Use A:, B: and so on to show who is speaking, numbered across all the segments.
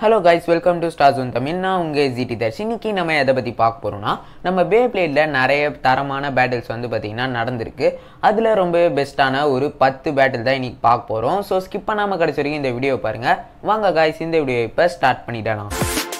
A: hello guys welcome to stars one Tamil நான் உங்கள் GT தர்ஷ் இன்னைக்கு நம்ம எதை பற்றி பார்க்க போகிறோம்னா நம்ம பே பிளேடில் நிறைய தரமான பேட்டில்ஸ் வந்து பார்த்திங்கன்னா நடந்திருக்கு அதில் ரொம்ப பெஸ்ட்டான ஒரு பத்து பேட்டில் தான் இன்னைக்கு பார்க்க போகிறோம் ஸோ ஸ்கிப் பண்ணாமல் கடைசி வரைக்கும் இந்த வீடியோ பாருங்கள் வாங்க கைஸ் இந்த வீடியோ இப்போ ஸ்டார்ட் பண்ணிடலாம்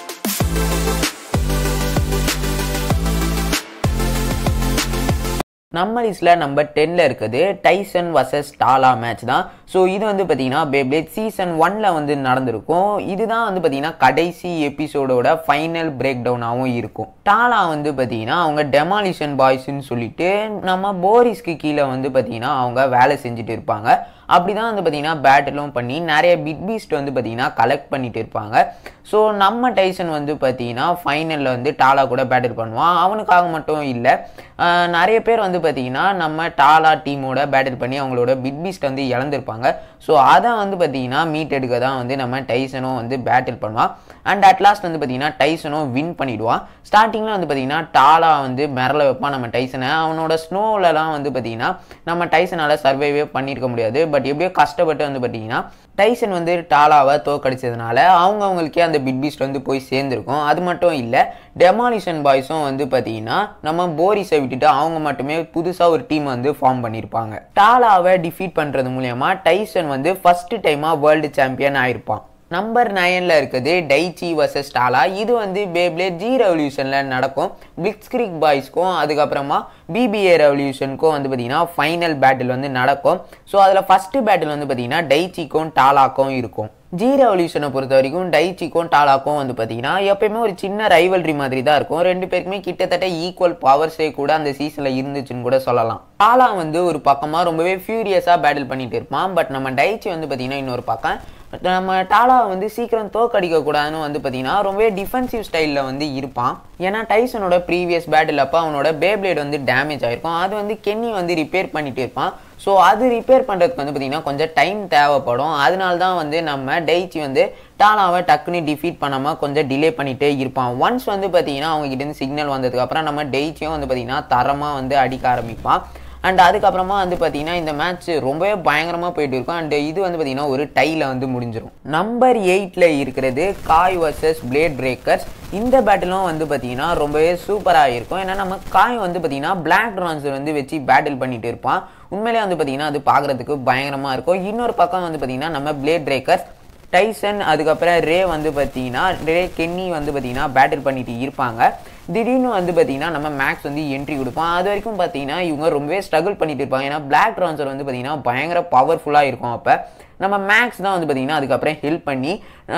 A: நம்ம லிஸ்ட்டில் நம்பர் டென்னில் இருக்குது டைசன் வர்சஸ் டாலா மேட்ச் தான் ஸோ இது வந்து பார்த்தீங்கன்னா பேப்ளேட் சீசன் ஒன்ல வந்து நடந்திருக்கும் இதுதான் வந்து பார்த்தீங்கன்னா கடைசி எபிசோடோட ஃபைனல் பிரேக் டவுனாகவும் இருக்கும் டாலா வந்து பார்த்தீங்கன்னா அவங்க டெமாலிஷன் பாய்ஸ்ன்னு சொல்லிட்டு நம்ம போரிஸ்க்கு கீழே வந்து பார்த்தீங்கன்னா அவங்க வேலை செஞ்சுட்டு இருப்பாங்க அப்படி தான் வந்து பார்த்தீங்கன்னா பேட்டிலும் பண்ணி நிறைய பிட் பீஸ்ட் வந்து பார்த்தீங்கன்னா கலெக்ட் பண்ணிட்டு இருப்பாங்க ஸோ நம்ம டைசன் வந்து பார்த்தீங்கன்னா ஃபைனலில் வந்து டாலா கூட பேட்டில் பண்ணுவான் அவனுக்காக மட்டும் இல்லை நிறைய பேர் வந்து பார்த்தீங்கன்னா நம்ம டாலா டீமோட பேட்டில் பண்ணி அவங்களோட பிட் பீஸ்ட் வந்து இழந்திருப்பாங்க ஸோ அதை வந்து பார்த்தீங்கன்னா மீட் எடுக்க தான் வந்து நம்ம டைசனும் வந்து பேட்டில் பண்ணுவான் அண்ட் அட் லாஸ்ட் வந்து பார்த்தீங்கன்னா டைசனும் வின் பண்ணிடுவான் ஸ்டார்டிங்கில் வந்து பார்த்தீங்கன்னா டாலா வந்து மிரள வைப்பான் நம்ம டைசனை அவனோட ஸ்னோவிலலாம் வந்து பார்த்தீங்கன்னா நம்ம டைசனால் சர்வைவே பண்ணியிருக்க முடியாது பட் எப்படியோ கஷ்டப்பட்டு வந்து பார்த்தீங்கன்னா டைசன் வந்து டாலாவை தோக்கடிச்சதுனால அவங்க அவங்களுக்கே அந்த பிட் பீஸ்ட் வந்து போய் சேர்ந்துருக்கும் அது மட்டும் இல்லை டெமாலிஷன் பாய்ஸும் வந்து பார்த்தீங்கன்னா நம்ம போரிஸை விட்டுட்டு அவங்க மட்டுமே புதுசாக ஒரு டீம் வந்து ஃபார்ம் பண்ணியிருப்பாங்க டாலாவை டிஃபீட் பண்ணுறது மூலயமா டைசன் வந்து ஃபர்ஸ்ட் டைமாக வேர்ல்டு சாம்பியன் ஆயிருப்பான் நம்பர் நைனில் இருக்குது டைச்சி வர்சஸ் டாலா இது வந்து பேப்ளே ஜி ரெவல்யூஷனில் நடக்கும் பிளிக்ஸ்கிரிக் பாய்ஸ்க்கும் அதுக்கப்புறமா பிபிஏ ரெவல்யூஷனுக்கும் வந்து பார்த்தீங்கன்னா ஃபைனல் பேட்டில் வந்து நடக்கும் ஸோ அதில் ஃபஸ்ட்டு பேட்டில் வந்து பார்த்தீங்கன்னா டைச்சிக்கும் டாலாக்கும் இருக்கும் ஜி ரெவல்யூஷனை பொறுத்த வரைக்கும் டைச்சிக்கும் டாலாக்கும் வந்து பார்த்தீங்கன்னா எப்பயுமே ஒரு சின்ன ரைவல்ரி மாதிரி தான் இருக்கும் ரெண்டு பேருக்குமே கிட்டத்தட்ட ஈக்குவல் பவர்ஸே கூட அந்த சீசனில் இருந்துச்சுன்னு கூட சொல்லலாம் டாலா வந்து ஒரு பக்கமாக ரொம்பவே ஃபியூரியஸாக பேட்டில் பண்ணிட்டு இருப்பான் பட் நம்ம டைச்சி வந்து பார்த்தீங்கன்னா இன்னொரு பக்கம் நம்ம டாலா வந்து சீக்கிரம் தோக்கடிக்க கூடாதுன்னு வந்து பார்த்தீங்கன்னா ரொம்பவே டிஃபென்சிவ் ஸ்டைலில் வந்து இருப்பான் ஏன்னா டைசனோட ப்ரீவியஸ் பேட்டில் அப்போ அவனோட பேப்ளேட் வந்து டேமேஜ் ஆயிருக்கும் அது வந்து கென்னி வந்து ரிப்பேர் பண்ணிட்டு இருப்பான் ஸோ அது ரிப்பேர் பண்ணுறதுக்கு வந்து பார்த்திங்கன்னா கொஞ்சம் டைம் தேவைப்படும் அதனால தான் வந்து நம்ம டைச்சி வந்து டாலாவை டக்குன்னு டிஃபீட் பண்ணாமல் கொஞ்சம் டிலே பண்ணிகிட்டே இருப்பான் ஒன்ஸ் வந்து பார்த்தீங்கன்னா அவங்க கிட்டேருந்து சிக்னல் வந்ததுக்கப்புறம் நம்ம டெய்ச்சியும் வந்து பார்த்திங்கன்னா தரமாக வந்து அடிக்க ஆரம்பிப்பான் அண்ட் அதுக்கப்புறமா வந்து பார்த்தீங்கன்னா இந்த மேட்ச் ரொம்பவே பயங்கரமாக போயிட்டு இருக்கும் அண்ட் இது வந்து பார்த்தீங்கன்னா ஒரு டைல வந்து முடிஞ்சிடும் நம்பர் எயிட்டில் இருக்கிறது காய் வர்சஸ் பிளேட் பிரேக்கர்ஸ் இந்த பேட்டிலும் வந்து பார்த்தீங்கன்னா ரொம்பவே சூப்பராக இருக்கும் ஏன்னா நம்ம காய் வந்து பார்த்தீங்கன்னா பிளாக் ட்ரான்ஸர் வந்து வச்சு பேட்டில் பண்ணிட்டு இருப்பான் உண்மையிலே வந்து பார்த்தீங்கன்னா அது பார்க்குறதுக்கு பயங்கரமாக இருக்கும் இன்னொரு பக்கம் வந்து பார்த்தீங்கன்னா நம்ம பிளேட் பிரேக்கர்ஸ் டைசன் அதுக்கப்புறம் ரே வந்து பார்த்தீங்கன்னா ரே கென்னி வந்து பார்த்தீங்கன்னா பேட்டில் பண்ணிட்டு இருப்பாங்க திடீர்னு வந்து பார்த்தீங்கன்னா நம்ம மேக்ஸ் வந்து என்ட்ரி கொடுப்போம் அது வரைக்கும் பார்த்தீங்கன்னா இவங்க ரொம்பவே ஸ்ட்ரகிள் பண்ணிட்டு இருப்பாங்க ஏன்னா பிளாக் ட்ரான்சர் வந்து பார்த்தீங்கன்னா பயங்கர பவர்ஃபுல்லாக இருக்கும் அப்போ நம்ம மேக்ஸ் தான் வந்து பார்த்தீங்கன்னா அதுக்கப்புறம் ஹெல்ப் பண்ணி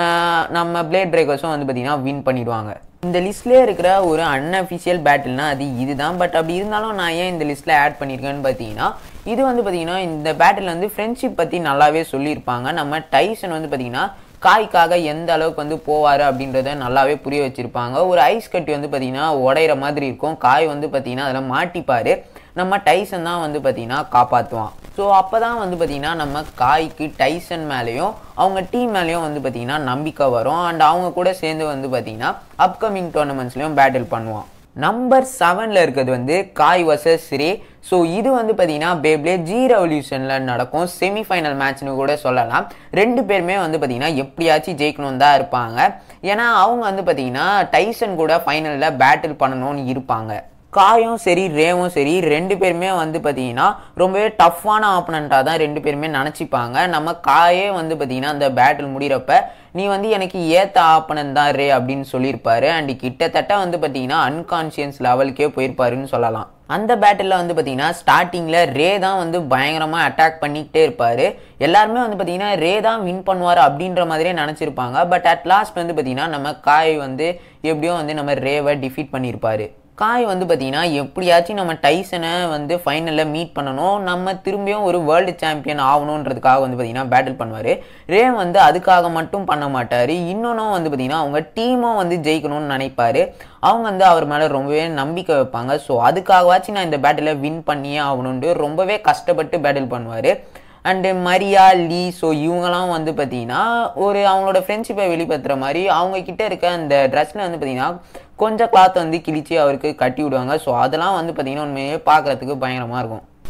A: நம்ம பிளேட் பிரேக்கர்ஸும் வந்து பார்த்தீங்கன்னா வின் பண்ணிடுவாங்க இந்த லிஸ்ட்லேயே இருக்கிற ஒரு அன்அஃபிஷியல் பேட்டில்னா அது இதுதான் பட் அப்படி இருந்தாலும் நான் ஏன் இந்த லிஸ்ட்டில் ஆட் பண்ணியிருக்கேன்னு பார்த்தீங்கன்னா இது வந்து பார்த்தீங்கன்னா இந்த பேட்டில் வந்து ஃப்ரெண்ட்ஷிப் பற்றி நல்லாவே சொல்லியிருப்பாங்க நம்ம டைசன் வந்து பார்த்தீங்கன்னா காய்க்காக எந்த அளவுக்கு வந்து போவார் அப்படின்றத நல்லாவே புரிய வச்சுருப்பாங்க ஒரு ஐஸ் கட்டி வந்து பார்த்திங்கன்னா உடையிற மாதிரி இருக்கும் காய் வந்து பார்த்திங்கன்னா அதில் மாட்டிப்பார் நம்ம டைசன் தான் வந்து பார்த்திங்கன்னா காப்பாற்றுவான் ஸோ அப்போ தான் வந்து பார்த்திங்கன்னா நம்ம காய்க்கு டைசன் மேலேயும் அவங்க டீம் மேலேயும் வந்து பார்த்திங்கன்னா நம்பிக்கை வரும் அண்ட் அவங்க கூட சேர்ந்து வந்து பார்த்திங்கன்னா அப்கமிங் டோர்னமெண்ட்ஸ்லையும் பேட்டில் பண்ணுவான் நம்பர் செவனில் இருக்கிறது வந்து காய் வர்சஸ் ரே ஸோ இது வந்து பார்த்தீங்கன்னா பேப்ளே ஜி ரெவல்யூஷனில் நடக்கும் செமிஃபைனல் மேட்ச்னு கூட சொல்லலாம் ரெண்டு பேருமே வந்து பார்த்தீங்கன்னா எப்படியாச்சும் ஜெயிக்கணும் தான் இருப்பாங்க ஏன்னா அவங்க வந்து பார்த்தீங்கன்னா டைசன் கூட ஃபைனலில் பேட்டில் பண்ணணும்னு இருப்பாங்க காயும் சரி ரேவும் சரி ரெண்டு பேருமே வந்து பார்த்தீங்கன்னா ரொம்பவே டஃப்பான ஆப்பனண்ட்டாக தான் ரெண்டு பேருமே நினச்சிப்பாங்க நம்ம காயே வந்து பார்த்தீங்கன்னா அந்த பேட்டில் முடிகிறப்ப நீ வந்து எனக்கு ஏற்ற ஆப்பனன் தான் ரே அப்படின்னு சொல்லியிருப்பாரு அண்ட் கிட்டத்தட்ட வந்து பார்த்தீங்கன்னா அன்கான்ஷியஸ் லெவலுக்கே போயிருப்பாருன்னு சொல்லலாம் அந்த பேட்டில் வந்து பார்த்தீங்கன்னா ஸ்டார்டிங்கில் ரே தான் வந்து பயங்கரமாக அட்டாக் பண்ணிக்கிட்டே இருப்பார் எல்லாருமே வந்து பார்த்தீங்கன்னா ரே தான் வின் பண்ணுவார் அப்படின்ற மாதிரியே நினச்சிருப்பாங்க பட் அட் லாஸ்ட் வந்து பார்த்தீங்கன்னா நம்ம காய் வந்து எப்படியோ வந்து நம்ம ரேவை டிஃபீட் பண்ணியிருப்பாரு காய் வந்து பார்த்தீங்கன்னா எப்படியாச்சும் நம்ம டைசனை வந்து ஃபைனலில் மீட் பண்ணணும் நம்ம திரும்பியும் ஒரு வேர்ல்டு சாம்பியன் ஆகணுன்றதுக்காக வந்து பார்த்தீங்கன்னா பேட்டில் பண்ணுவார் ரே வந்து அதுக்காக மட்டும் பண்ண மாட்டார் இன்னொன்றும் வந்து பார்த்தீங்கன்னா அவங்க டீமும் வந்து ஜெயிக்கணும்னு நினைப்பாரு அவங்க வந்து அவர் மேலே ரொம்பவே நம்பிக்கை வைப்பாங்க ஸோ அதுக்காகவாச்சும் நான் இந்த பேட்டில் வின் பண்ணியே ஆகணுன்ட்டு ரொம்பவே கஷ்டப்பட்டு பேட்டில் பண்ணுவார் அண்டு மரியா லீ ஸோ இவங்கெல்லாம் வந்து பார்த்தீங்கன்னா ஒரு அவங்களோட ஃப்ரெண்ட்ஷிப்பை வெளிப்படுத்துகிற மாதிரி அவங்க கிட்ட இருக்க அந்த ட்ரெஸ்ஸில் வந்து பார்த்தீங்கன்னா கொஞ்சம் கிளாத் வந்து கிழிச்சு அவருக்கு கட்டி விடுவாங்க ஸோ அதெல்லாம் வந்து பார்த்தீங்கன்னா உண்மையே பார்க்குறதுக்கு பயங்கரமாக இருக்கும்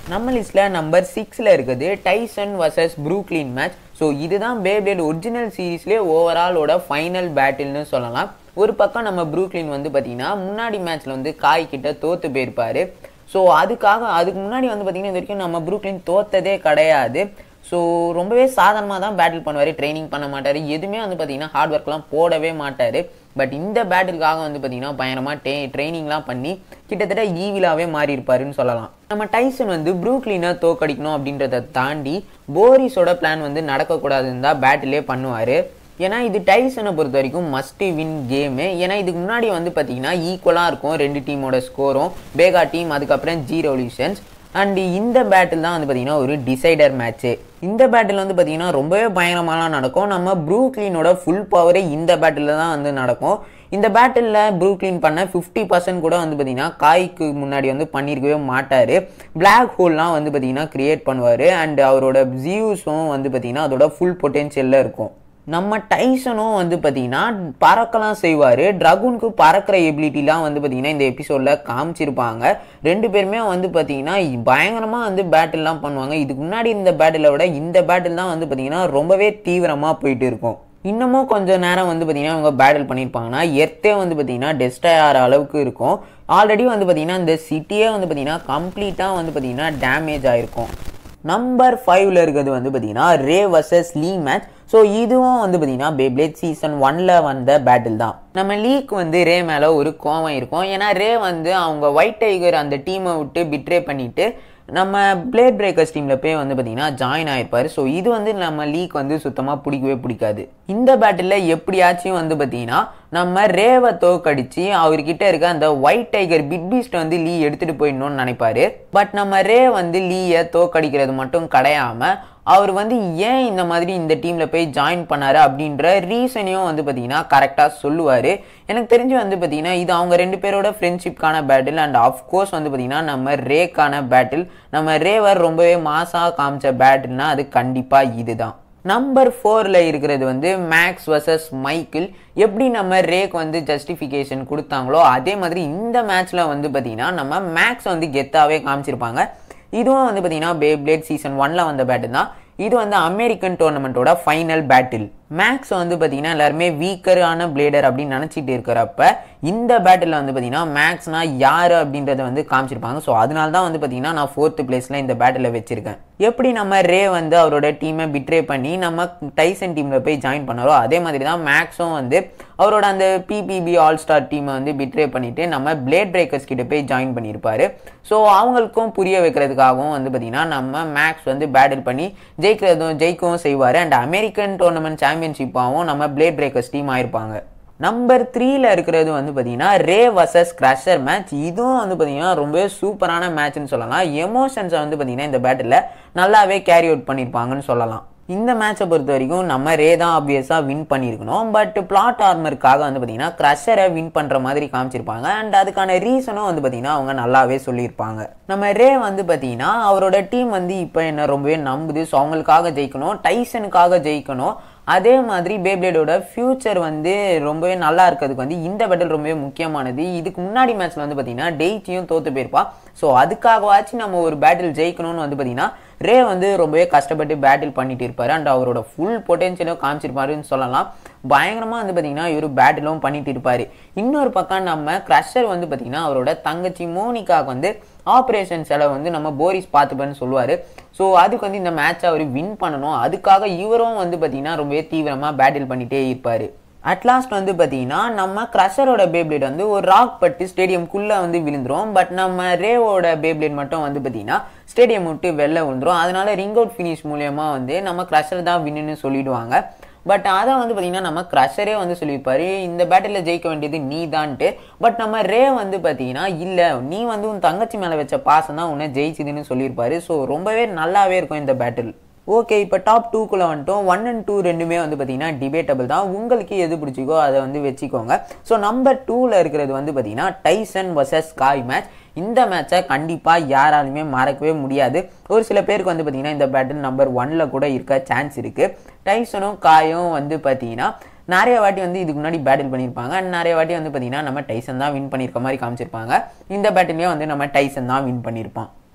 A: நம்ம லிஸ்ட்டில் நம்பர் சிக்ஸில் இருக்குது Tyson versus Brooklyn match so இதுதான் பேப்ளேட் ஒரிஜினல் சீரீஸ்லேயே ஓவராலோட ஃபைனல் பேட்டில்னு சொல்லலாம் ஒரு பக்கம் நம்ம ப்ரூக்லின் வந்து பார்த்தீங்கன்னா முன்னாடி மேட்ச்சில் வந்து காய் கிட்ட தோற்று போயிருப்பாரு ஸோ அதுக்காக அதுக்கு முன்னாடி வந்து பார்த்தீங்கன்னா இது வரைக்கும் நம்ம ப்ரூக்லின் தோத்ததே கிடையாது ஸோ ரொம்பவே சாதாரணமாக தான் பேட்டில் பண்ணுவார் ட்ரைனிங் பண்ண மாட்டார் எதுவுமே வந்து பார்த்தீங்கன்னா ஹார்ட் ஒர்க்லாம் போடவே மாட்டார் பட் இந்த பேட்டிலுக்காக வந்து பார்த்தீங்கன்னா பயங்கரமாக டே ட்ரைனிங்லாம் பண்ணி கிட்டத்தட்ட ஈவிலாவே மாறி இருப்பாருன்னு சொல்லலாம் நம்ம டைசன் வந்து ப்ரூக்லினை தோக்கடிக்கணும் அப்படின்றத தாண்டி போரிஸோட பிளான் வந்து நடக்கக்கூடாதுன்னு தான் பேட்டிலே பண்ணுவார் ஏன்னா இது டைசனை பொறுத்த வரைக்கும் மஸ்ட் வின் கேமு ஏன்னா இதுக்கு முன்னாடி வந்து பார்த்தீங்கன்னா ஈக்குவலாக இருக்கும் ரெண்டு டீமோட ஸ்கோரும் பேகா டீம் அதுக்கப்புறம் ஜி ரெவல்யூஷன்ஸ் அண்ட் இந்த பேட்டில் தான் வந்து பார்த்தீங்கன்னா ஒரு டிசைடர் மேட்ச்சு இந்த பேட்டில் வந்து பார்த்தீங்கன்னா ரொம்பவே பயங்கரமாலாம் நடக்கும் நம்ம ப்ரூக்லினோட ஃபுல் பவரே இந்த பேட்டில் தான் வந்து நடக்கும் இந்த பேட்டிலில் ப்ரூக்லின் பண்ண ஃபிஃப்டி பர்சன்ட் கூட வந்து பார்த்தீங்கன்னா காய்க்கு முன்னாடி வந்து பண்ணியிருக்கவே மாட்டார் பிளாக் ஹோல்லாம் வந்து பார்த்தீங்கன்னா கிரியேட் பண்ணுவார் அண்ட் அவரோட ஜியூஸும் வந்து பார்த்தீங்கன்னா அதோட ஃபுல் பொட்டென்ஷியலில் இருக்கும் நம்ம டைசனும் வந்து பார்த்தீங்கன்னா பறக்கலாம் செய்வார் ட்ரகுனுக்கு பறக்கிற எபிலிட்டிலாம் வந்து பார்த்தீங்கன்னா இந்த எபிசோடில் காமிச்சிருப்பாங்க ரெண்டு பேருமே வந்து பார்த்தீங்கன்னா பயங்கரமாக வந்து பேட்டில்லாம் பண்ணுவாங்க இதுக்கு முன்னாடி இந்த பேட்டிலை விட இந்த பேட்டில் தான் வந்து பார்த்தீங்கன்னா ரொம்பவே தீவிரமாக போயிட்டு இருக்கும் இன்னமும் கொஞ்சம் நேரம் வந்து பார்த்தீங்கன்னா அவங்க பேட்டில் பண்ணியிருப்பாங்கன்னா எர்த்தே வந்து பார்த்தீங்கன்னா டெஸ்டாய் ஆகிற அளவுக்கு இருக்கும் ஆல்ரெடி வந்து பார்த்தீங்கன்னா இந்த சிட்டியே வந்து பார்த்தீங்கன்னா கம்ப்ளீட்டாக வந்து பார்த்தீங்கன்னா டேமேஜ் ஆகிருக்கும் நம்பர் ஃபைவ்ல இருக்கிறது வந்து பார்த்தீங்கன்னா Ray versus Lee match so இதுவும் வந்து பார்த்தீங்கன்னா பேப்ளேட் சீசன் ஒன்ல வந்த பேட்டில் தான் நம்ம லீக் வந்து ரே மேலே ஒரு கோவம் இருக்கும் ஏன்னா ரே வந்து அவங்க ஒயிட் டைகர் அந்த டீமை விட்டு பிட்ரே பண்ணிட்டு நம்ம பிளேட் பிரேக்கர்ஸ் டீமில் போய் வந்து பார்த்தீங்கன்னா ஜாயின் ஆயிருப்பாரு ஸோ இது வந்து நம்ம லீக் வந்து சுத்தமாக பிடிக்கவே பிடிக்காது இந்த பேட்டில் எப்படியாச்சும் வந்து பார்த்தீங்கன்னா நம்ம ரேவை தோக்கடிச்சு அவர்கிட்ட இருக்க அந்த ஒயிட் டைகர் பிட் பீஸ்ட் வந்து லீ எடுத்துகிட்டு போயிடணும்னு நினைப்பாரு பட் நம்ம ரே வந்து லீயை தோக்கடிக்கிறது மட்டும் கிடையாம அவர் வந்து ஏன் இந்த மாதிரி இந்த டீமில் போய் ஜாயின் பண்ணாரு அப்படின்ற ரீசனையும் வந்து பார்த்தீங்கன்னா கரெக்டாக சொல்லுவார் எனக்கு தெரிஞ்சு வந்து பார்த்தீங்கன்னா இது அவங்க ரெண்டு பேரோட ஃப்ரெண்ட்ஷிப்கான பேட்டில் அண்ட் ஆஃப்கோர்ஸ் வந்து பார்த்தீங்கன்னா நம்ம ரேக்கான பேட்டில் நம்ம ரேவர் ரொம்பவே மாசாக காமிச்ச பேட்டில்னா அது கண்டிப்பாக இதுதான் நம்பர் ஃபோரில் இருக்கிறது வந்து மேக்ஸ் வர்சஸ் மைக்கிள் எப்படி நம்ம ரேக் வந்து ஜஸ்டிஃபிகேஷன் கொடுத்தாங்களோ அதே மாதிரி இந்த மேட்ச்சில் வந்து பார்த்தீங்கன்னா நம்ம மேக்ஸ் வந்து கெத்தாவே காமிச்சிருப்பாங்க இதுவும் வந்து பார்த்தீங்கன்னா பேப்ளேட் சீசன் ஒன்ல வந்த பேட்டில் தான் இது வந்து அமெரிக்கன் டோர்னமெண்ட்டோட ஃபைனல் பேட்டில் மேக்ஸ் வந்து பார்த்தீங்கன்னா எல்லாருமே வீக்கரான பிளேடர் அப்படின்னு நினச்சிட்டு இருக்கிறப்ப இந்த பேட்டில் வந்து பார்த்தீங்கன்னா மேக்ஸ்னா யார் அப்படின்றத வந்து காமிச்சிருப்பாங்க ஸோ அதனால தான் வந்து பார்த்தீங்கன்னா நான் ஃபோர்த்து பிளேஸில் இந்த பேட்டில் வச்சிருக்கேன் எப்படி நம்ம ரே வந்து அவரோட டீமை பிட்ரே பண்ணி நம்ம டைசன் டீமில் போய் ஜாயின் பண்ணாரோ அதே மாதிரி தான் மேக்ஸும் வந்து அவரோட அந்த பிபிபி ஆல் ஸ்டார் டீமை வந்து பிட்ரே பண்ணிட்டு நம்ம பிளேட் பிரேக்கர்ஸ் கிட்ட போய் ஜாயின் பண்ணியிருப்பாரு ஸோ அவங்களுக்கும் புரிய வைக்கிறதுக்காகவும் வந்து பார்த்தீங்கன்னா நம்ம மேக்ஸ் வந்து பேட்டில் பண்ணி ஜெயிக்கிறதும் ஜெயிக்கவும் செய்வார் அண்ட் அமெரிக்கன் டோர்னமெண்ட் சாம்பியன்ஷிப்பாகவும் நம்ம பிளேட் பிரேக்கர்ஸ் டீம் ஆயிருப்பாங்க நம்பர் த்ரீல இருக்கிறது வந்து பார்த்தீங்கன்னா ரே வர்சஸ் கிரஷர் மேட்ச் இதுவும் வந்து பார்த்தீங்கன்னா ரொம்பவே சூப்பரான மேட்ச்னு சொல்லலாம் எமோஷன்ஸை வந்து பார்த்தீங்கன்னா இந்த பேட்டில் நல்லாவே கேரி அவுட் பண்ணியிருப்பாங்கன்னு சொல்லலாம் இந்த மேட்சை பொறுத்த வரைக்கும் நம்ம ரே தான் ஆப்வியஸாக வின் பண்ணியிருக்கணும் பட் பிளாட் ஆர்மருக்காக வந்து பார்த்தீங்கன்னா க்ரஷரை வின் பண்ணுற மாதிரி காமிச்சிருப்பாங்க அண்ட் அதுக்கான ரீசனும் வந்து பார்த்தீங்கன்னா அவங்க நல்லாவே சொல்லியிருப்பாங்க நம்ம ரே வந்து பார்த்தீங்கன்னா அவரோட டீம் வந்து இப்போ என்ன ரொம்பவே நம்புது ஸோ அவங்களுக்காக ஜெயிக்கணும் டைசனுக்காக ஜெயிக்கணும் அதே மாதிரி பேப்ளேடோட ஃபியூச்சர் வந்து ரொம்பவே நல்லா இருக்கிறதுக்கு வந்து இந்த பேட்டில் ரொம்பவே முக்கியமானது இதுக்கு முன்னாடி மேட்ச்ல வந்து பார்த்தீங்கன்னா டெய்ச்சியும் தோத்து போயிருப்பா ஸோ அதுக்காகவாச்சும் நம்ம ஒரு பேட்டில் ஜெயிக்கணும்னு வந்து பார்த்தீங்கன்னா ரே வந்து ரொம்பவே கஷ்டப்பட்டு பேட்டில் பண்ணிட்டு இருப்பாரு அண்ட் அவரோட ஃபுல் பொட்டென்ஷியலும் காமிச்சிருப்பாருன்னு சொல்லலாம் பயங்கரமாக வந்து பார்த்தீங்கன்னா இவர் பேட்டிலும் பண்ணிட்டு இருப்பாரு இன்னொரு பக்கம் நம்ம க்ரஷர் வந்து பார்த்தீங்கன்னா அவரோட தங்கச்சி மோனிகாவுக்கு வந்து ஆப்ரேஷன் செலவு வந்து நம்ம போரிஸ் பார்த்துப்பேன்னு சொல்லுவார் ஸோ அதுக்கு வந்து இந்த மேட்ச் அவர் வின் பண்ணணும் அதுக்காக இவரும் வந்து பார்த்தீங்கன்னா ரொம்பவே தீவிரமாக பேட்டில் பண்ணிகிட்டே இருப்பார் அட்லாஸ்ட் வந்து பார்த்தீங்கன்னா நம்ம க்ரஷரோட பேப்ளேட் வந்து ஒரு ராக் பட்டு ஸ்டேடியம்குள்ளே வந்து விழுந்துரும் பட் நம்ம ரேவோட பேப்ளேட் மட்டும் வந்து பார்த்தீங்கன்னா ஸ்டேடியம் விட்டு வெளில விழுந்துரும் அதனால ரிங் அவுட் ஃபினிஷ் மூலயமா வந்து நம்ம க்ரஷர் தான் வின்னுன்னு சொல்லிடுவாங்க பட் அதை வந்து பார்த்தீங்கன்னா நம்ம க்ரஷரே வந்து சொல்லியிருப்பாரு இந்த பேட்டில் ஜெயிக்க வேண்டியது நீ தான்ட்டு பட் நம்ம ரே வந்து பார்த்தீங்கன்னா இல்லை நீ வந்து உன் தங்கச்சி மேலே வச்ச பாசம் தான் உன்னை ஜெயிச்சுதுன்னு சொல்லியிருப்பாரு ஸோ ரொம்பவே நல்லாவே இருக்கும் இந்த பேட்டில் ஓகே இப்போ டாப் டூக்குள்ளே வந்துட்டோம் ஒன் அண்ட் டூ ரெண்டுமே வந்து பார்த்தீங்கன்னா டிபேட்டபிள் தான் உங்களுக்கு எது பிடிச்சிக்கோ அதை வந்து வச்சுக்கோங்க ஸோ நம்பர் டூவில் இருக்கிறது வந்து பார்த்தீங்கன்னா டைசன் வர்சஸ் காய் மேட்ச் இந்த மேட்சை கண்டிப்பாக யாராலுமே மறக்கவே முடியாது ஒரு சில பேருக்கு வந்து பார்த்தீங்கன்னா இந்த பேட்டில் நம்பர் ஒன்ல கூட இருக்க சான்ஸ் இருக்குது டைசனும் காயும் வந்து பார்த்தீங்கன்னா நிறைய வாட்டி வந்து இதுக்கு முன்னாடி பேட்டில் பண்ணியிருப்பாங்க அண்ட் நிறைய வாட்டி வந்து பார்த்தீங்கன்னா நம்ம டைசன் தான் வின் பண்ணியிருக்க மாதிரி காமிச்சிருப்பாங்க இந்த பேட்டிலையும் வந்து நம்ம டைசன் தான் வின் பண்ணியிருப்பான்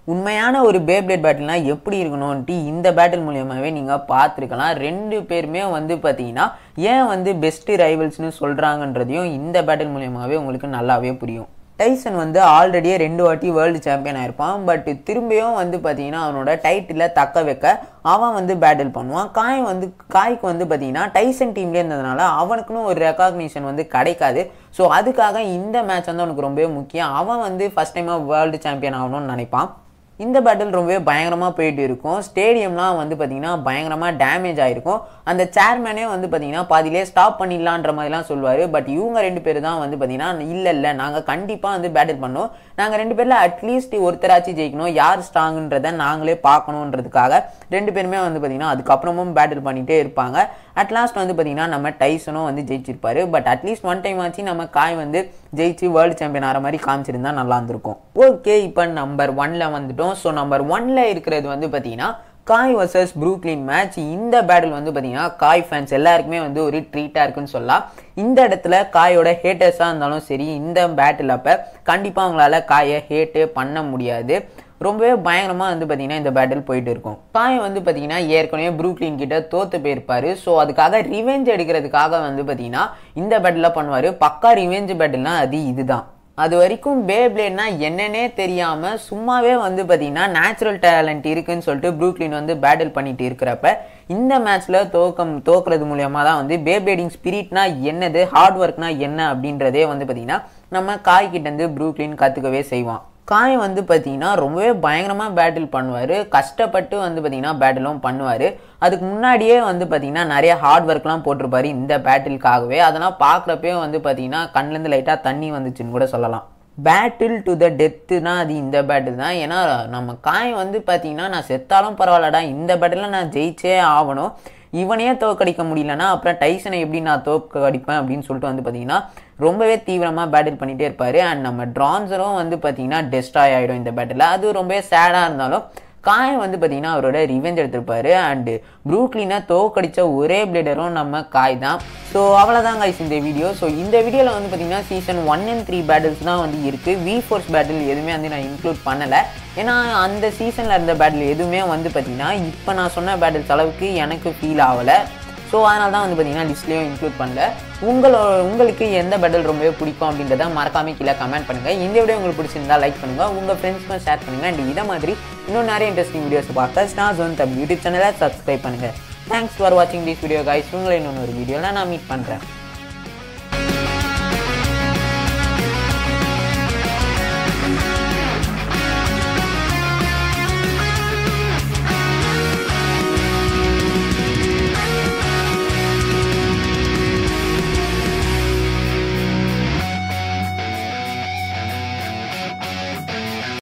A: உண்மையான ஒரு பேப்ளேட் பேட்டில்னா எப்படி இருக்கணும்ன்ட்டு இந்த பேட்டில் மூலியமாகவே நீங்கள் பார்த்துருக்கலாம் ரெண்டு பேருமே வந்து பார்த்தீங்கன்னா ஏன் வந்து பெஸ்ட் ரைவல்ஸ்னு சொல்கிறாங்கன்றதையும் இந்த பேட்டில் மூலியமாகவே உங்களுக்கு நல்லாவே புரியும் டைசன் வந்து ஆல்ரெடியே ரெண்டு வாட்டி வேர்ல்டு சாம்பியன் ஆயிருப்பான் பட் திரும்பியும் வந்து பார்த்தீங்கன்னா அவனோட டைட்டிலை தக்க வைக்க அவன் வந்து பேட்டில் பண்ணுவான் காய் வந்து காய்க்கு வந்து பார்த்தீங்கன்னா டைசன் டீம்லேயே இருந்ததுனால அவனுக்குன்னு ஒரு ரெக்காக்னிஷன் வந்து கிடைக்காது ஸோ அதுக்காக இந்த மேட்ச் வந்து அவனுக்கு ரொம்பவே முக்கியம் அவன் வந்து ஃபஸ்ட் டைமாக வேர்ல்டு சாம்பியன் ஆகணும்னு நினைப்பான் இந்த பேட்டில் ரொம்பவே பயங்கரமாக போயிட்டு இருக்கும் ஸ்டேடியம்லாம் வந்து பார்த்தீங்கன்னா பயங்கரமாக டேமேஜ் ஆகிருக்கும் அந்த சேர்மேனே வந்து பார்த்தீங்கன்னா பாதியிலே ஸ்டாப் பண்ணிடலான்ற மாதிரிலாம் சொல்லுவார் பட் இவங்க ரெண்டு பேர் தான் வந்து பார்த்தீங்கன்னா இல்லை இல்லை நாங்கள் கண்டிப்பாக வந்து பேட்டில் பண்ணோம் நாங்கள் ரெண்டு பேரில் அட்லீஸ்ட் ஒருத்தராச்சும் ஜெயிக்கணும் யார் ஸ்ட்ராங்குன்றதை நாங்களே பார்க்கணுன்றதுக்காக ரெண்டு பேருமே வந்து பார்த்தீங்கன்னா அதுக்கப்புறமும் பேட்டில் பண்ணிகிட்டே இருப்பாங்க அட் லாஸ்ட் வந்து பார்த்தீங்கன்னா நம்ம டைசனும் வந்து ஜெயிச்சிருப்பாரு பட் அட்லீஸ்ட் ஒன் டைம் ஆச்சு நம்ம காய் வந்து ஜெயிச்சு வேர்ல்டு சாம்பியன் ஆகிற மாதிரி காமிச்சிருந்தா நல்லா இருந்திருக்கும் ஓகே இப்போ நம்பர் ஒன்ல வந்துட்டோம் ஸோ நம்பர் ஒன்ல இருக்கிறது வந்து பார்த்தீங்கன்னா காய் வர்சஸ் ப்ரூக்லின் மேட்ச் இந்த பேட்டில் வந்து பார்த்தீங்கன்னா காய் ஃபேன்ஸ் எல்லாருக்குமே வந்து ஒரு ட்ரீட்டாக இருக்குன்னு சொல்லலாம் இந்த இடத்துல காயோட ஹேட்டர்ஸாக இருந்தாலும் சரி இந்த பேட்டில் அப்போ கண்டிப்பாக அவங்களால காயை ஹேட்டே பண்ண முடியாது ரொம்பவே பயங்கரமாக வந்து பார்த்தீங்கன்னா இந்த பேட்டில் போயிட்டு இருக்கும் காய் வந்து பார்த்தீங்கன்னா ஏற்கனவே ப்ரூக்லின் கிட்ட தோத்து போயிருப்பாரு ஸோ அதுக்காக ரிவெஞ்ச் எடுக்கிறதுக்காக வந்து பார்த்தீங்கன்னா இந்த பேட்டில் பண்ணுவார் பக்கா ரிவெஞ்ச் பேட்டில்னா அது இதுதான் அது வரைக்கும் பேப்ளேட்னா என்னன்னே தெரியாம சும்மாவே வந்து பார்த்தீங்கன்னா நேச்சுரல் டேலண்ட் இருக்குன்னு சொல்லிட்டு ப்ரூக்லின் வந்து பேட்டில் பண்ணிட்டு இருக்கிறப்ப இந்த மேட்ச்ல தோக்கம் தோக்குறது மூலியமா தான் வந்து பேப்ளேடிங் ஸ்பிரிட்னா என்னது ஹார்ட் ஒர்க்னா என்ன அப்படின்றதே வந்து பார்த்தீங்கன்னா நம்ம காய்கிட்ட இருந்து ப்ரூக்லின் கத்துக்கவே செய்வான் காய் வந்து பார்த்தீங்கன்னா ரொம்பவே பயங்கரமாக பேட்டில் பண்ணுவார் கஷ்டப்பட்டு வந்து பார்த்தீங்கன்னா பேட்டிலும் பண்ணுவார் அதுக்கு முன்னாடியே வந்து பார்த்தீங்கன்னா நிறைய ஹார்ட் ஒர்க்லாம் போட்டிருப்பாரு இந்த பேட்டிலுக்காகவே அதெல்லாம் பார்க்குறப்பே வந்து பார்த்தீங்கன்னா கண்ணிலேருந்து லைட்டாக தண்ணி வந்துச்சுன்னு கூட சொல்லலாம் பேட்டில் டு த டெத்துனா அது இந்த பேட்டில் தான் ஏன்னா நம்ம காய் வந்து பார்த்தீங்கன்னா நான் செத்தாலும் பரவாயில்லடா இந்த பேட்டில் நான் ஜெயிச்சே ஆகணும் இவனையே தோக்கடிக்க முடியலன்னா அப்புறம் டைசனை எப்படி நான் தோக்கடிப்பேன் அப்படின்னு சொல்லிட்டு வந்து பார்த்தீங்கன்னா ரொம்பவே தீவிரமாக பேட்டில் பண்ணிகிட்டே இருப்பார் அண்ட் நம்ம ட்ரான்ஸரும் வந்து பார்த்தீங்கன்னா டெஸ்ட்ராய் ஆகிடும் இந்த பேட்டில் அது ரொம்பவே சேடாக இருந்தாலும் காயம் வந்து பார்த்தீங்கன்னா அவரோட ரிவெஞ்ச் எடுத்திருப்பாரு அண்டு ப்ரூக்லினை தோக்கடிச்ச ஒரே பிளேடரும் நம்ம காய் தான் ஸோ அவ்வளோதான் கைஸ் இந்த வீடியோ ஸோ இந்த வீடியோவில் வந்து பார்த்தீங்கன்னா சீசன் ஒன் அண்ட் த்ரீ பேட்டில்ஸ் தான் வந்து இருக்குது வி ஃபோர்ஸ் பேட்டில் எதுவுமே வந்து நான் இன்க்ளூட் பண்ணலை ஏன்னா அந்த சீசனில் இருந்த பேட்டில் எதுவுமே வந்து பார்த்தீங்கன்னா இப்போ நான் சொன்ன பேட்டில்ஸ் அளவுக்கு எனக்கு ஃபீல் ஆகலை ஸோ அதனால தான் வந்து பார்த்தீங்கன்னா லிஸ்ட்லேயும் இன்க்ளூட் பண்ணல உங்களோட உங்களுக்கு எந்த பேட்டில் ரொம்பவே பிடிக்கும் அப்படின்றத மறக்காம கீழே கமெண்ட் பண்ணுங்கள் இந்த வீடியோ உங்களுக்கு பிடிச்சிருந்தா லைக் பண்ணுங்கள் உங்கள் ஃப்ரெண்ட்ஸ்க்கும் ஷேர் பண்ணுங்கள் அண்ட் இதை மாதிரி இன்னும் நிறைய இன்ட்ரெஸ்டிங் வீடியோஸ் பார்க்க ஸ்டார் ஜோன் தம் யூடியூப் சேனலை சப்ஸ்கிரைப் பண்ணுங்கள் தேங்க்ஸ் ஃபார் வாட்சிங் திஸ் வீடியோ கைஸ் உங்களை இன்னொரு வீடியோவில் நான் மீட் பண்ணுறேன்